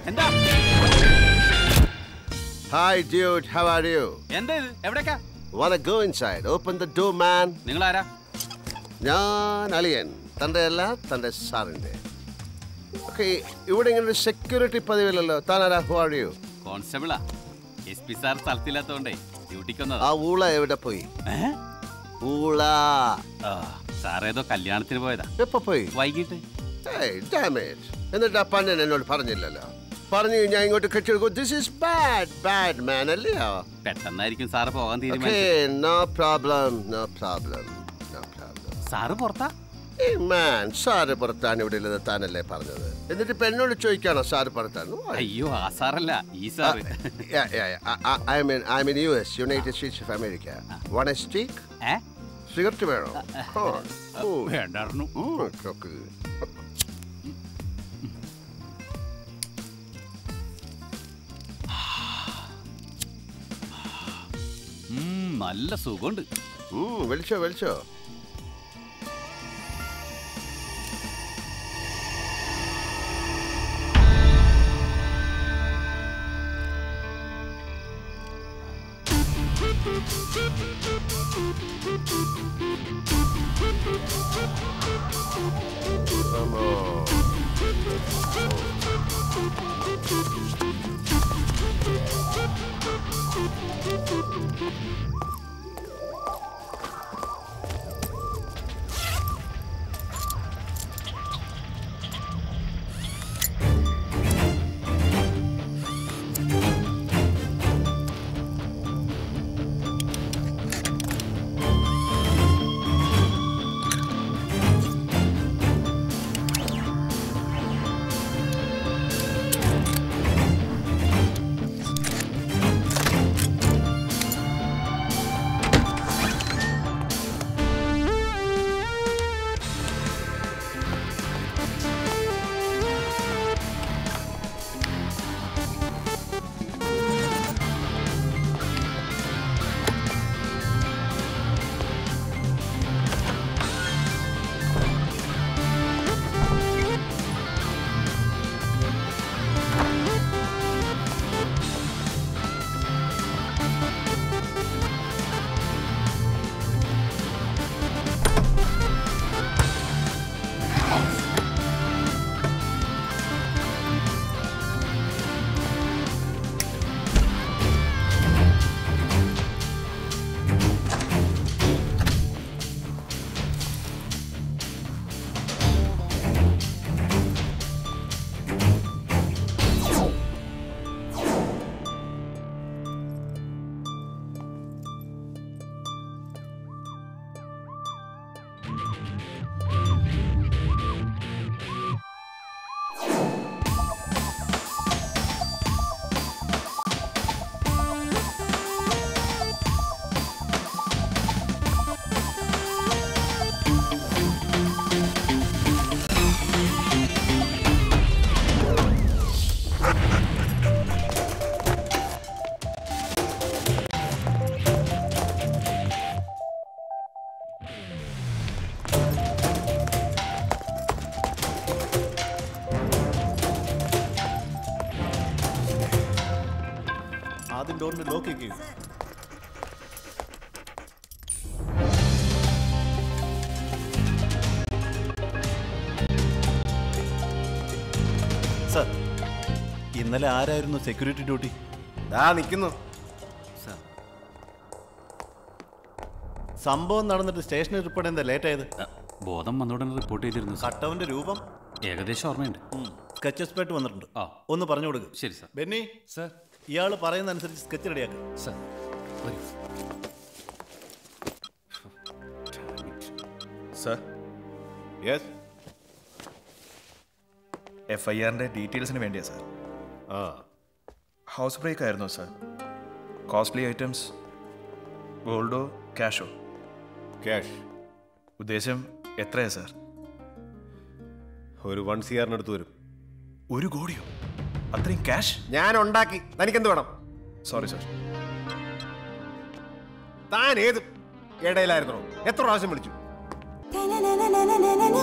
എന്താ Hi, dude. How are you? എന്താ ഇത് എവിടേക്കാ Wanna go inside? Open the door, man. നിങ്ങൾ ആരാ ഞാൻ അലിയൻ തൻ്റെ അല്ല തൻ്റെ സാറിൻ്റെ ഓക്കെ ഇവിടെ ഇങ്ങനെ ഒരു സെക്യൂരിറ്റി പതിവില്ലല്ലോ താൻ ആരാ ഹു ആർ യു കോൺസ്റ്റബിളാ എസ് പി സാർ സ്ഥലത്തില്ലാത്തോണ്ടേ ഡ്യൂട്ടിക്ക് വന്നതാ ആ ഊള എവിടെ പോയി ഏ? ഊള ആ, സാർ ഏതോ കല്യാണത്തിന് പോയതാ എപ്പോ പോയി വൈകിട്ട് Hey, damn it. എന്നിട്ട് ആ പന്നൻ എന്നോട് പറഞ്ഞില്ലല്ലോ പറഞ്ഞു ഞാൻ ഇങ്ങോട്ട് കെട്ടിയെടുക്കും this is bad bad man അല്ലയോ പെട്ടെന്നായിരിക്കും സാറ് പോകാൻ ഓക്കെ തീരുമാനിച്ചത് no problem no problem no problem sir പുറത്താ ഈ മാൻ സാറ് പുറത്താണ് ഇവിടെ ഉള്ളത് താനല്ലേ പറഞ്ഞത് എന്നിട്ട് ഇപ്പൊ എന്നോട് ചോദിക്കാണോ സാറ് പുറത്താണ് Why? അയ്യോ ആ സാറല്ല ഈ sir Yeah, yeah, yeah. I, I, I'm in I'm in US, United States of America. Want a stick? ഏ സിഗരറ്റ് വേണോ വേണ്ടായിരുന്നു ഉം, നല്ല സുഖമുണ്ട് വിളിച്ചോ വിളിച്ചോ ആദ്യം ഡോറിന്റെ ലോക്ക് ചെയ്യൂ സർ ഇന്നലെ ആരായിരുന്നു സെക്യൂരിറ്റി ഡ്യൂട്ടി ദാ നിൽക്കുന്നു സംഭവം നടന്നിട്ട് സ്റ്റേഷനിൽ റിപ്പോർട്ട് എന്താ ലേറ്റ് ആയത് ആ, ബോധം വന്നോടനെ റിപ്പോർട്ട് ചെയ്തിരുന്നു സാർ കട്ടവന്റെ രൂപം ഏകദേശം ഓർമ്മയുണ്ട് സ്കെച്ച് എക്സ്പേർട്ട് വന്നിട്ടുണ്ട് ആ. ഒന്ന് പറഞ്ഞു കൊടുക്ക് ശരി സാർ ബെന്നി സാർ ഇയാൾ പറയുന്ന അനുസരിച്ച് സ്കെച്ച് റെഡിയാക്കുക സാർ വരൂ സർ യെസ് എഫ് ഐ ആറിൻ്റെ ഡീറ്റെയിൽസിന് വേണ്ടിയാ സാർ ആ ഹൗസ് ബ്രേക്ക് ആയിരുന്നു സാർ കോസ്റ്റ്ലി ഐറ്റംസ് ഗോൾഡോ ക്യാഷോ ക്യാഷ് ഉദ്ദേശം എത്രയാ സാർ ഒരു വൺ സി ആറിനടുത്ത് വരും ഒരു കോടിയോ അത്രയും ക്യാഷ് ഞാൻ ഉണ്ടാക്കി തനിക്കെന്ത് വേണം സോറി സാർ താൻ ഏത് ഇടയിലായിരുന്നോ എത്ര പ്രാവശ്യം വിളിച്ചു na na na na na na na